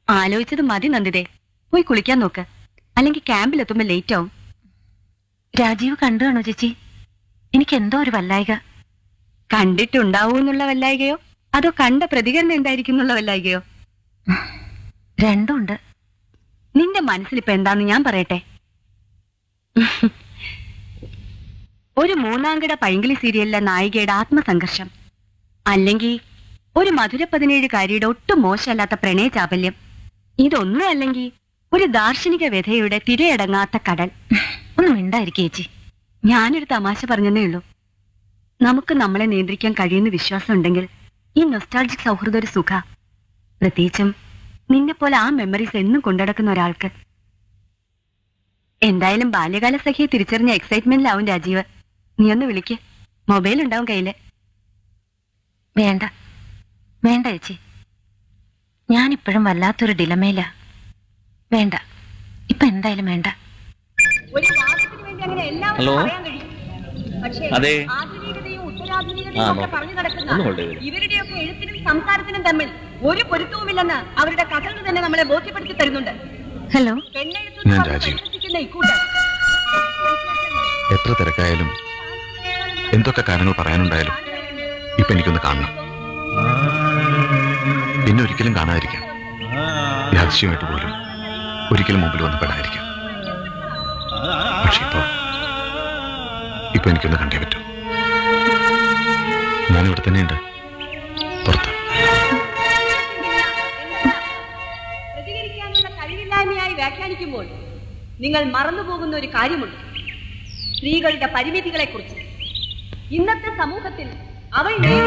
ആലോചിച്ചത് മതി നന്ദിതേ പോയി കുളിക്കാൻ നോക്ക് അല്ലെങ്കിൽ ക്യാമ്പിലെത്തുമ്പോ ലേറ്റ് ആവും രാജീവ് കണ്ടു കാണോ ചേച്ചി എനിക്ക് എന്തോ ഒരു വല്ലായിക കണ്ടിട്ടുണ്ടാവൂ എന്നുള്ള വല്ലായികയോ അതോ കണ്ട പ്രതികരണം എന്തായിരിക്കും എന്നുള്ള വല്ലായികയോ രണ്ടും ഉണ്ട് നിന്റെ മനസ്സിലിപ്പോ എന്താന്ന് ഞാൻ പറയട്ടെ ഒരു മൂന്നാംകിട പൈങ്കിളി സീരിയലിലെ നായികയുടെ ആത്മസംഘർഷം അല്ലെങ്കിൽ ഒരു മധുര പതിനേഴുകാരിയുടെ ഒട്ടും മോശമല്ലാത്ത പ്രണയ ചാപല്യം ഇതൊന്നും അല്ലെങ്കിൽ ഒരു ദാർശനിക വ്യഥയുടെ തിരയടങ്ങാത്ത കടൽ ഒന്ന് മിണ്ടായിരിക്കും ചേച്ചി ഞാനൊരു തമാശ പറഞ്ഞതേ ഉള്ളൂ നമുക്ക് നമ്മളെ നിയന്ത്രിക്കാൻ കഴിയുന്ന വിശ്വാസം ഉണ്ടെങ്കിൽ ഈ നൊസ്റ്റാൾജിക് സൗഹൃദം ഒരു സുഖ പ്രത്യേകിച്ചും നിന്നെ പോലെ ആ മെമ്മറീസ് എന്നും കൊണ്ടുനടക്കുന്ന ഒരാൾക്ക് എന്തായാലും ബാല്യകാല സഖിയെ തിരിച്ചറിഞ്ഞ എക്സൈറ്റ്മെന്റിലാവും രാജീവ് നീ ഒന്ന് വിളിക്ക് മൊബൈൽ ഉണ്ടാവും കയ്യില് വേണ്ട വേണ്ട ചേച്ചി ഞാനിപ്പോഴും വല്ലാത്തൊരു ഡിലമേല വേണ്ട ഇപ്പൊ എന്തായാലും വേണ്ട ഹലോ അതെ ആ, നോ. ഒന്ന് hold ചെയ്തേരെ. ഇവരുടെയൊക്കെ എഴുത്തിനും സംസാരത്തിനും തമ്മിൽ ഒരു പൊരുത്തവുമില്ലെന്ന് അവരുടെ കഥകൾ തന്നെ നമ്മളെ ബോധ്യപ്പെടുത്തി തരുന്നുണ്ട് ഹലോ ഞാൻ രാജീവ്. എത്ര തിരക്കായാലും എന്തൊക്കെ കാര്യങ്ങൾ പറയാനുണ്ടായാലും ഇപ്പൊ എനിക്കൊന്ന് കാണണം പിന്നെ ഒരിക്കലും കാണാതിരിക്കാം യാദൃശ്യമായിട്ട് പോലും ഒരിക്കലും മുമ്പിൽ വന്ന് പെടാതിരിക്കാം പക്ഷെ ഇപ്പൊ ഇപ്പൊ എനിക്കൊന്ന് കണ്ടേ പറ്റൂ ഞാനിവിടെ തന്നെയുണ്ട് പുറത്ത് പ്രതികരിക്കാനുള്ള കഴിവില്ലായ്മയായി വ്യാഖ്യാനിക്കുമ്പോൾ നിങ്ങൾ മറന്നുപോകുന്ന ഒരു കാര്യമുണ്ട് സ്ത്രീകളുടെ പരിമിതികളെ കുറിച്ച് ഇന്നത്തെ സമൂഹത്തിൽ അവൾ നേരിടുന്ന